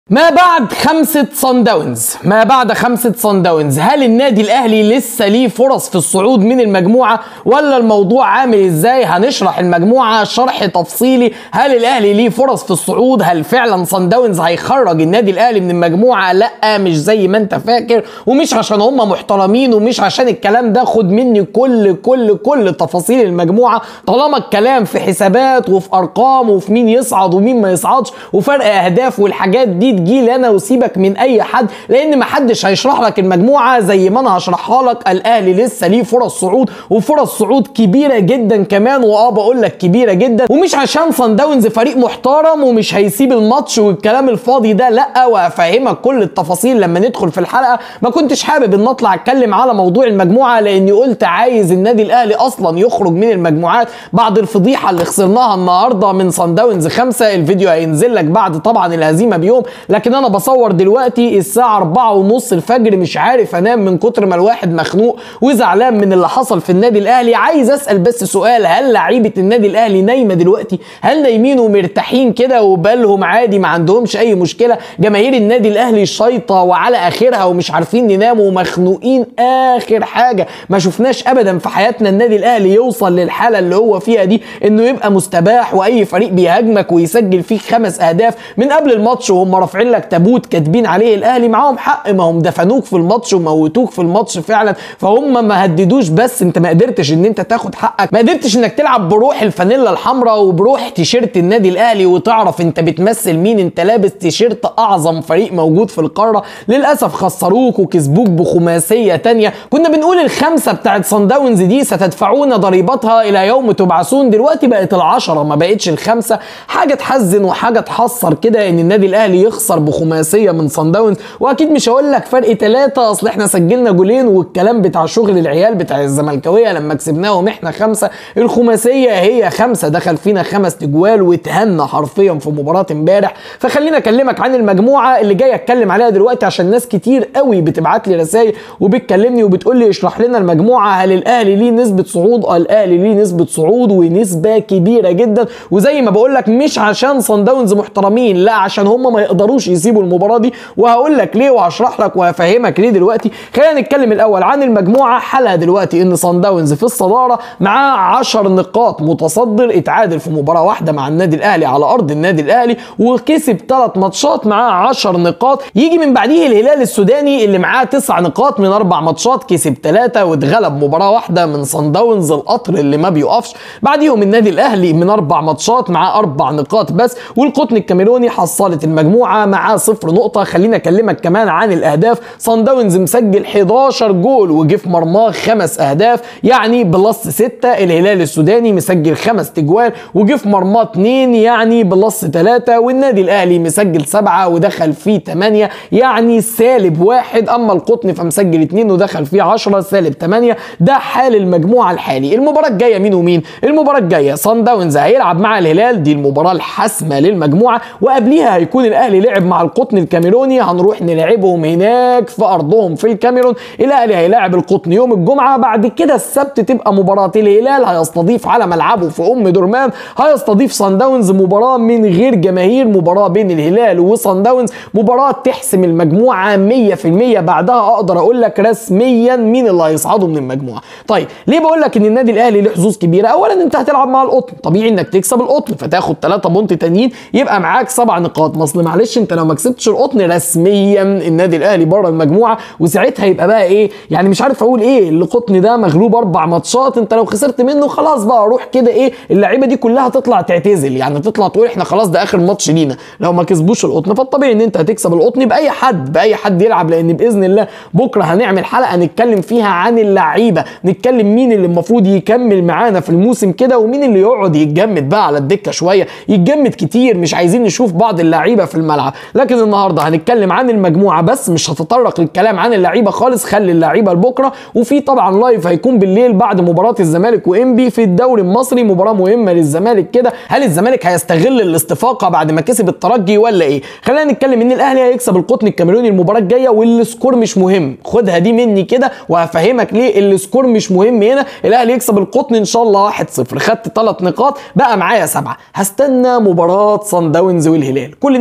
ما بعد خمسة صن داونز ما بعد خمسة صن داونز هل النادي الأهلي لسه ليه فرص في الصعود من المجموعة ولا الموضوع عامل ازاي هنشرح المجموعة شرح تفصيلي هل الأهلي ليه فرص في الصعود هل فعلا صن داونز هيخرج النادي الأهلي من المجموعة لا مش زي ما انت فاكر ومش عشان هم محترمين ومش عشان الكلام ده خد مني كل كل كل تفاصيل المجموعة طالما الكلام في حسابات وفي أرقام وفي مين يصعد ومين ما يصعدش وفرق أهداف والحاجات دي تجي لي انا وسيبك من اي حد لان محدش هيشرح لك المجموعه زي ما انا هشرحها لك الاهلي لسه ليه فرص صعود وفرص صعود كبيره جدا كمان واه بقول لك كبيره جدا ومش عشان صن داونز فريق محترم ومش هيسيب الماتش والكلام الفاضي ده لا وافهمك كل التفاصيل لما ندخل في الحلقه ما كنتش حابب ان اطلع اتكلم على موضوع المجموعه لاني قلت عايز النادي الاهلي اصلا يخرج من المجموعات بعد الفضيحه اللي خسرناها النهارده من صن داونز خمسه الفيديو هينزل لك بعد طبعا الهزيمه بيوم لكن انا بصور دلوقتي الساعه 4 ونص الفجر مش عارف انام من كتر ما الواحد مخنوق وزعلان من اللي حصل في النادي الاهلي عايز اسال بس سؤال هل لعيبه النادي الاهلي نايمه دلوقتي هل نايمين ومرتاحين كده وبالهم عادي ما عندهمش اي مشكله جماهير النادي الاهلي شايطه وعلى اخرها ومش عارفين نناموا ومخنوقين اخر حاجه ما شفناش ابدا في حياتنا النادي الاهلي يوصل للحاله اللي هو فيها دي انه يبقى مستباح واي فريق بيهاجمك ويسجل فيك خمس اهداف من قبل الماتش وهم رافعين لك تابوت كاتبين عليه الاهلي معاهم حق ما هم دفنوك في الماتش وموتوك في الماتش فعلا فهم ما هددوش بس انت ما قدرتش ان انت تاخد حقك ما قدرتش انك تلعب بروح الفانيلا الحمراء وبروح تيشيرت النادي الاهلي وتعرف انت بتمثل مين انت لابس تيشيرت اعظم فريق موجود في القاره للاسف خسروك وكسبوك بخماسيه تانية كنا بنقول الخمسه بتاعت صن داونز دي ستدفعون ضريبتها الى يوم تبعثون دلوقتي بقت العشره ما بقتش الخمسه حاجه تحزن وحاجه تحسر كده ان النادي الاهلي يخسر بخماسيه من صن داونز واكيد مش هقول لك فرق ثلاثه اصل احنا سجلنا جولين والكلام بتاع شغل العيال بتاع الزملكاويه لما كسبناهم احنا خمسه الخماسيه هي خمسه دخل فينا خمس تجوال واتهنا حرفيا في مباراه امبارح فخلينا اكلمك عن المجموعه اللي جاي اتكلم عليها دلوقتي عشان ناس كتير قوي بتبعت لي رسائل وبتكلمني وبتقول لي اشرح لنا المجموعه هل الاهلي ليه نسبه صعود اه الاهلي ليه نسبه صعود ونسبه كبيره جدا وزي ما بقول لك مش عشان صن داونز محترمين لا عشان هم ما يقدروش يسيبوا المباراه دي وهقول لك ليه وهشرح لك وهفهمك ليه دلوقتي خلينا نتكلم الاول عن المجموعه حالها دلوقتي ان صن داونز في الصداره معاه 10 نقاط متصدر اتعادل في مباراه واحده مع النادي الاهلي على ارض النادي الاهلي وكسب ثلاث ماتشات معاه 10 نقاط يجي من بعديه الهلال السوداني اللي معاه 9 نقاط من اربع ماتشات كسب ثلاثه واتغلب مباراه واحده من صن داونز القطر اللي ما بيقفش بعديهم النادي الاهلي من اربع ماتشات معاه اربع نقاط بس والقطن الكاميروني حصلت المجموعه معاه صفر نقطه خلينا اكلمك كمان عن الاهداف صن داونز مسجل 11 جول وجه في مرماه خمس اهداف يعني بلس 6 الهلال السوداني مسجل خمس تجوال وجه في مرماه 2 يعني بلس 3 والنادي الاهلي مسجل 7 ودخل فيه 8 يعني سالب واحد اما القطن فمسجل 2 ودخل فيه 10 سالب 8 ده حال المجموعه الحالي المباراه الجايه مين ومين المباراه الجايه صن داونز هيلعب مع الهلال دي المباراه الحاسمه للمجموعه وقبليها هيكون الاهلي لعب مع القطن الكاميروني هنروح نلعبهم هناك في ارضهم في الكاميرون الاهلي هيلاعب القطن يوم الجمعه بعد كده السبت تبقى مباراه الهلال هيستضيف على ملعبه في ام درمان هيستضيف صن داونز مباراه من غير جماهير مباراه بين الهلال وصن داونز مباراه تحسم المجموعه 100% بعدها اقدر اقول لك رسميا مين اللي هيصعدوا من المجموعه طيب ليه بقول لك ان النادي الاهلي له حظوظ كبيره اولا انت هتلعب مع القطن طبيعي انك تكسب القطن فتاخد 3 بونت تانيين يبقى معاك سبع نقاط ما اصل معلش انت لو ما كسبتش القطن رسميا النادي الاهلي بره المجموعه وساعتها يبقى بقى ايه يعني مش عارف اقول ايه القطن ده مغلوب اربع ماتشات انت لو خسرت منه خلاص بقى روح كده ايه اللعيبه دي كلها تطلع تعتزل يعني تطلع تقول احنا خلاص ده اخر ماتش لينا لو ما كسبوش القطن فالطبيعي ان انت هتكسب القطن باي حد باي حد يلعب لان باذن الله بكره هنعمل حلقه نتكلم فيها عن اللعيبه نتكلم مين اللي المفروض يكمل معانا في الموسم كده ومين اللي يقعد يتجمد بقى على الدكه شويه يتجمد كتير مش عايزين نشوف بعض اللعيبه في الملعب لكن النهارده هنتكلم عن المجموعه بس مش هتطرق للكلام عن اللعيبه خالص خلي اللعيبه لبكره وفي طبعا لايف هيكون بالليل بعد مباراه الزمالك وانبي في الدوري المصري مباراه مهمه للزمالك كده هل الزمالك هيستغل الاستفاقه بعد ما كسب الترجي ولا ايه خلينا نتكلم ان الاهلي هيكسب القطن الكاميروني المباراه الجايه والسكور مش مهم خدها دي مني كده وهفهمك ليه السكور مش مهم هنا الاهلي يكسب القطن ان شاء الله 1-0 خدت ثلاث نقاط بقى معايا سبعه هستنى مباراه صن داونز والهلال كل الناس فاهمين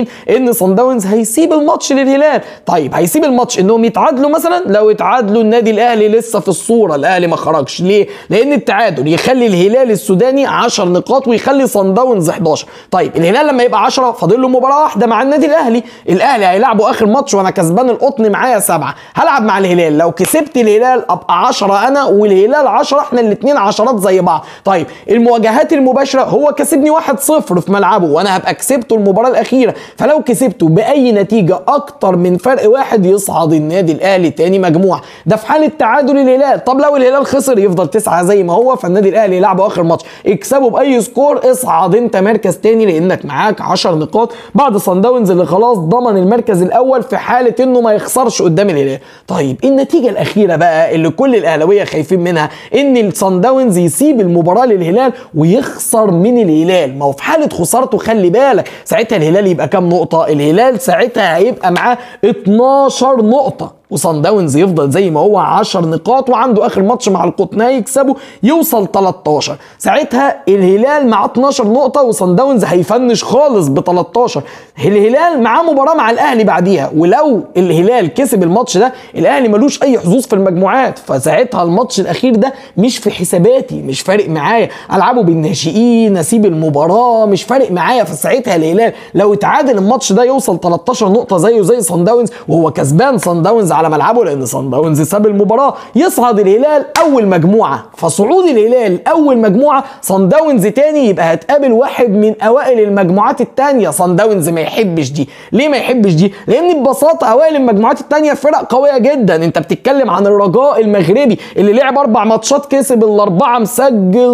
متوقعين ان صن داونز هيسيب الماتش للهلال طيب هيسيب الماتش انهم يتعادلوا مثلا لو اتعادلوا النادي الاهلي لسه في الصوره الاهلي ما خرجش ليه لان التعادل يخلي الهلال السوداني 10 نقاط ويخلي صن داونز 11 طيب الهلال لما يبقى 10 فاضل له مباراه واحده مع النادي الاهلي الاهلي هيلعبوا اخر ماتش وانا كسبان القطن معايا سبعه هلعب مع الهلال لو كسبت الهلال ابقى 10 انا والهلال 10 احنا الاثنين عشرات زي بعض طيب المواجهات المباشره هو كسبني 1-0 في ملعبه وانا هبقى كسبته المباراه الاخيره فلو كسبته باي نتيجه اكتر من فرق واحد يصعد النادي الاهلي تاني مجموعه ده في حاله تعادل الهلال طب لو الهلال خسر يفضل تسعه زي ما هو فالنادي الاهلي يلعبه اخر ماتش اكسبه باي سكور اصعد انت مركز تاني لانك معاك 10 نقاط بعد صن داونز اللي خلاص ضمن المركز الاول في حاله انه ما يخسرش قدام الهلال طيب النتيجه الاخيره بقى اللي كل الاهلاويه خايفين منها ان الصن داونز يسيب المباراه للهلال ويخسر من الهلال ما هو في حاله خسارته خلي بالك ساعتها الهلال يبقى كام نقطه الهلال ساعتها هيبقى معاه 12 نقطه وصن داونز يفضل زي ما هو 10 نقاط وعنده اخر ماتش مع القطن هيكسبه يوصل 13 ساعتها الهلال مع 12 نقطه وصن داونز هيفنش خالص ب 13 الهلال معاه مباراه مع الاهلي بعديها ولو الهلال كسب الماتش ده الاهلي ملوش اي حظوظ في المجموعات فساعتها الماتش الاخير ده مش في حساباتي مش فارق معايا العبه بالناشئين اسيب المباراه مش فارق معايا فساعتها الهلال لو اتعادل الماتش ده يوصل 13 نقطه زيه زي صن داونز وهو كسبان صن داونز على ملعبه لان صن داونز ساب المباراه يصعد الهلال اول مجموعه فصعود الهلال اول مجموعه صن داونز تاني يبقى هتقابل واحد من اوائل المجموعات التانيه صن داونز ما يحبش دي ليه ما يحبش دي لان ببساطه اوائل المجموعات التانيه فرق قويه جدا انت بتتكلم عن الرجاء المغربي اللي لعب اربع ماتشات كسب الاربعه مسجل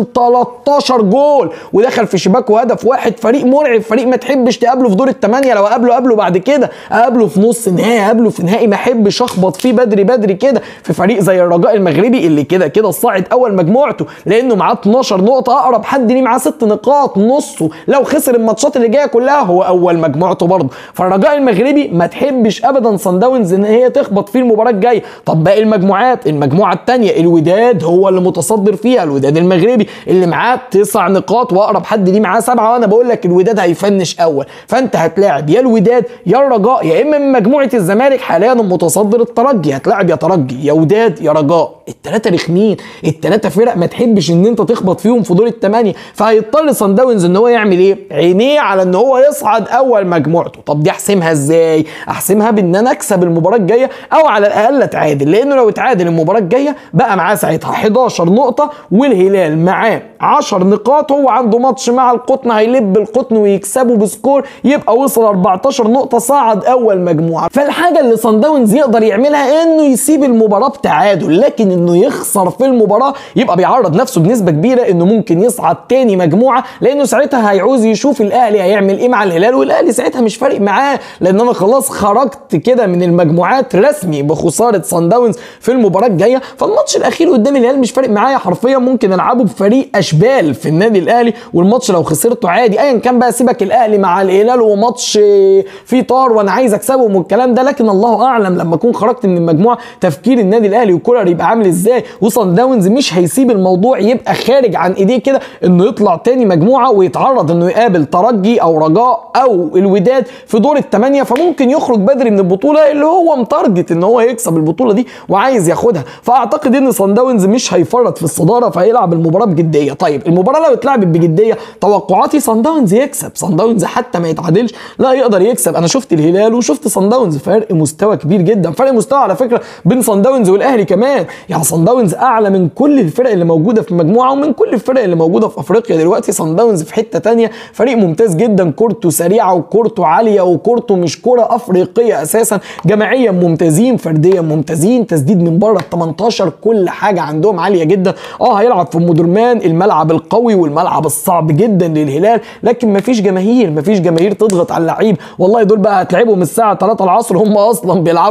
13 جول ودخل في شباكه هدف واحد فريق مرعب فريق ما تحبش تقابله في دور الثمانيه لو قابله قابله بعد كده اقابله في نص نهائي قابله في نهائي ما احبش اخبط فيه بدري بدري كده في فريق زي الرجاء المغربي اللي كده كده صاعد اول مجموعته لانه معاه 12 نقطه اقرب حد ليه معاه 6 نقاط نصه لو خسر الماتشات اللي جايه كلها هو اول مجموعته برضه فالرجاء المغربي ما تحبش ابدا صن داونز ان هي تخبط فيه المباراه الجايه طب باقي المجموعات المجموعه الثانيه الوداد هو اللي متصدر فيها الوداد المغربي اللي معاه تسع نقاط واقرب حد ليه معاه سبعه وانا بقول لك الوداد هيفنش اول فانت هتلاعب يا الوداد يا الرجاء يا اما من مجموعه الزمالك حاليا المتصدر الترجي هتلاعب يا ترجي يا وداد يا رجاء الثلاثه رخمين الثلاثه فرق ما تحبش ان انت تخبط فيهم في دور الثمانيه فهيضطر صن داونز ان هو يعمل ايه عينيه على ان هو يصعد اول مجموعته طب دي احسمها ازاي احسمها بان انا اكسب المباراه الجايه او على الاقل اتعادل لانه لو اتعادل المباراه الجايه بقى معاه ساعتها 11 نقطه والهلال معاه 10 نقاط هو عنده ماتش مع القطن هيلب القطن ويكسبه بسكور يبقى وصل 14 نقطه صعد اول مجموعه فالحاجه اللي صن داونز يقدر يعملها انه يسيب المباراه بتعادل لكن انه يخسر في المباراه يبقى بيعرض نفسه بنسبه كبيره انه ممكن يصعد تاني مجموعه لانه ساعتها هيعوز يشوف الاهلي هيعمل ايه مع الهلال والاهلي ساعتها مش فارق معاه لان انا خلاص خرجت كده من المجموعات رسمي بخساره صن داونز في المباراه الجايه فالماتش الاخير قدام الهلال مش فارق معايا حرفيا ممكن العبه بفريق اشبال في النادي الاهلي والماتش لو خسرته عادي ايا كان بقى سيبك الاهلي مع الهلال وماتش فيه طار وانا عايز اكسبهم والكلام ده لكن الله اعلم لما اكون خرجت من المجموعه تفكير النادي الاهلي وكولر يبقى عامل ازاي وصن داونز مش هيسيب الموضوع يبقى خارج عن ايديه كده انه يطلع تاني مجموعه ويتعرض انه يقابل ترجي او رجاء او الوداد في دور الثمانيه فممكن يخرج بدري من البطوله اللي هو متارجت ان هو يكسب البطوله دي وعايز ياخدها فاعتقد ان صن داونز مش هيفرط في الصداره فهيلعب المباراه بجديه طيب المباراه لو اتلعبت بجديه توقعاتي صن داونز يكسب صن داونز حتى ما يتعادلش لا يقدر يكسب انا شفت الهلال وشفت صن داونز فرق مستوى كبير جدا فرق مستوى على فكره بين صن داونز والاهلي كمان يعني صن داونز اعلى من كل الفرق اللي موجوده في المجموعه ومن كل الفرق اللي موجوده في افريقيا دلوقتي صن داونز في حته تانية فريق ممتاز جدا كورته سريعه وكورته عاليه وكورته مش كره افريقيه اساسا جماعيا ممتازين فرديا ممتازين تسديد من بره ال 18 كل حاجه عندهم عاليه جدا اه هيلعب في مودرمان الملعب القوي والملعب الصعب جدا للهلال لكن مفيش جماهير مفيش جماهير تضغط على اللعيب والله دول بقى هتلعبهم الساعه 3 العصر هم اصلا بيلعبوا 3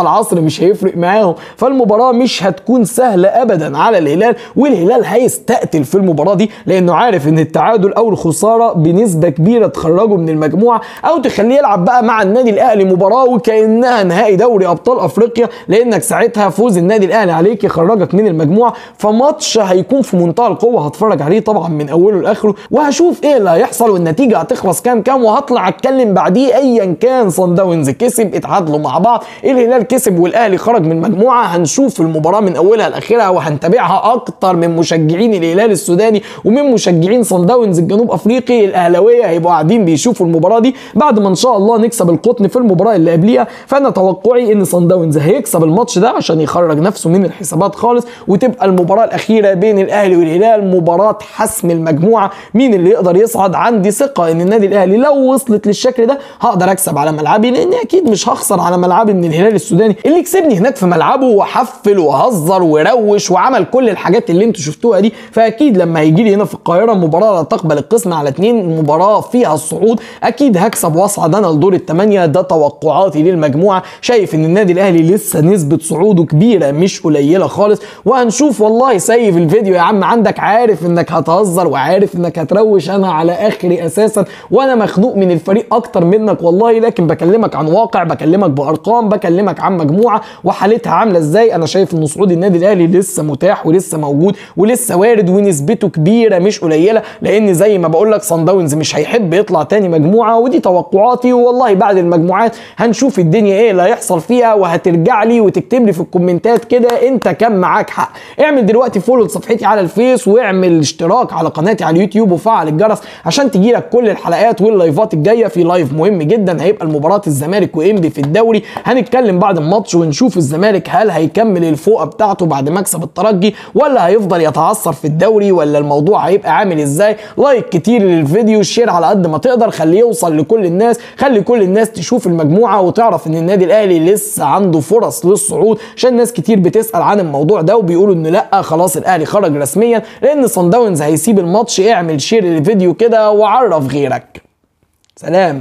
العصر مش هيفرق معاهم فالمباراه مش هتكون سهله ابدا على الهلال والهلال هيستقتل في المباراه دي لانه عارف ان التعادل او الخساره بنسبه كبيره تخرجه من المجموعه او تخليه يلعب بقى مع النادي الاهلي مباراه وكانها نهائي دوري ابطال افريقيا لانك ساعتها فوز النادي الاهلي عليك يخرجك من المجموعه فماتش هيكون في منتهى القوه هتفرج عليه طبعا من اوله لاخره وهشوف ايه اللي هيحصل والنتيجه هتخلص كام كام وهطلع اتكلم بعديه ايا كان صن داونز كسب اتعادلوا مع بعض الهلال كسب والاهلي خرج من المجموعه هنشوف المباراه من اولها لاخرها وهنتابعها اكتر من مشجعين الهلال السوداني ومن مشجعين صن داونز الجنوب افريقي الاهلاويه هيبقوا قاعدين بيشوفوا المباراه دي بعد ما ان شاء الله نكسب القطن في المباراه اللي قبليها فانا توقعي ان صن داونز هيكسب الماتش ده عشان يخرج نفسه من الحسابات خالص وتبقى المباراه الاخيره بين الاهلي والهلال مباراه حسم المجموعه مين اللي يقدر يصعد عندي ثقه ان النادي الاهلي لو وصلت للشكل ده هقدر اكسب على ملعبي لان اكيد مش هخسر على ملعبي من الهلال السوداني اللي كسبني هناك في ملعبه وحفل وهزر وروش وعمل كل الحاجات اللي انتوا شفتوها دي فاكيد لما هيجي لي هنا في القاهره مباراه لا تقبل القسم على اتنين مباراه فيها الصعود اكيد هكسب واصعد انا لدور الثمانيه ده توقعاتي للمجموعه شايف ان النادي الاهلي لسه نسبه صعوده كبيره مش قليله خالص وهنشوف والله سيف الفيديو يا عم عندك عارف انك هتهزر وعارف انك هتروش انا على اخري اساسا وانا مخنوق من الفريق اكتر منك والله لكن بكلمك عن واقع بكلمك بارقام بكلمك عن مجموعه وحالتها عامله ازاي انا شايف ان صعود النادي الاهلي لسه متاح ولسه موجود ولسه وارد ونسبته كبيره مش قليله لان زي ما بقول لك صن داونز مش هيحب يطلع تاني مجموعه ودي توقعاتي والله بعد المجموعات هنشوف الدنيا ايه اللي هيحصل فيها وهترجع لي وتكتب لي في الكومنتات كده انت كان معاك حق اعمل دلوقتي فولو لصفحتي على الفيس واعمل اشتراك على قناتي على اليوتيوب وفعل الجرس عشان تجيلك كل الحلقات واللايفات الجايه في لايف مهم جدا هيبقى المباراه الزمالك وانبي في الدوري هنتكلم بعد الماتش ونشوف الزمالك هل هيكمل الفوقه بتاعته بعد مكسب الترجي ولا هيفضل يتعثر في الدوري ولا الموضوع هيبقى عامل ازاي لايك كتير للفيديو شير على قد ما تقدر خليه يوصل لكل الناس خلي كل الناس تشوف المجموعه وتعرف ان النادي الاهلي لسه عنده فرص للصعود عشان ناس كتير بتسال عن الموضوع ده وبيقولوا ان لا خلاص الاهلي خرج رسميا لان صن داونز هيسيب الماتش اعمل شير للفيديو كده وعرف غيرك سلام